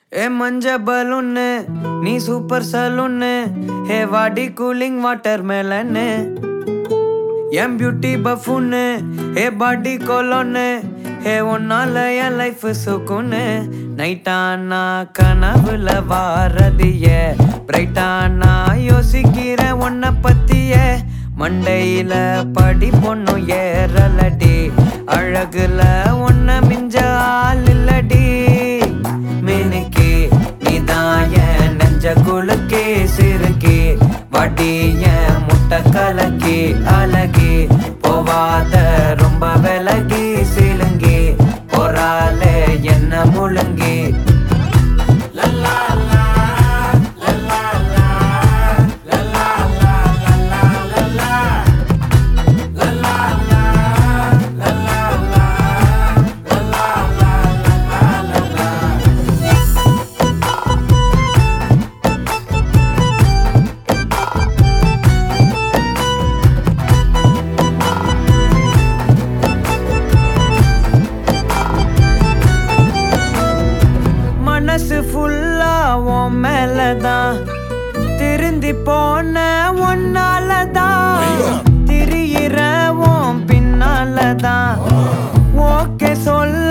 ஏ மஞ்ச பலூன்னு நீ சூப்பர் சலூன்னு ஹே வாடி கூலிங் வாட்டர் மேலன்னு என் பியூட்டி பஃபுன்னு ஹே பாடி கொலோன்னு ஹே உன்னால என் லைஃப் சுக்குன்னு நைட்டானா கனவுல வாரதிய பிரைட்டானா யோசிக்கிற உன்னை பத்திய மண்டையில படி பொண்ணும் ஏறலடி அழகுல உன்னை மிஞ்ச ஆள் இல்லடி மினுக்கி நீதான் என் நெஞ்ச குலுக்கி சிறுக்கி வடி என் முட்டை கலக்கி அழகி போவாத ரொம்ப விலகி சிலுங்கி போறாலே என்ன முழுங்கி மனசு ஃபுல்லா உன் மேலதான் திருந்தி போன ஒன்னாலதான் திரியிற உன் பின்னாலதான் ஓகே சொல்ல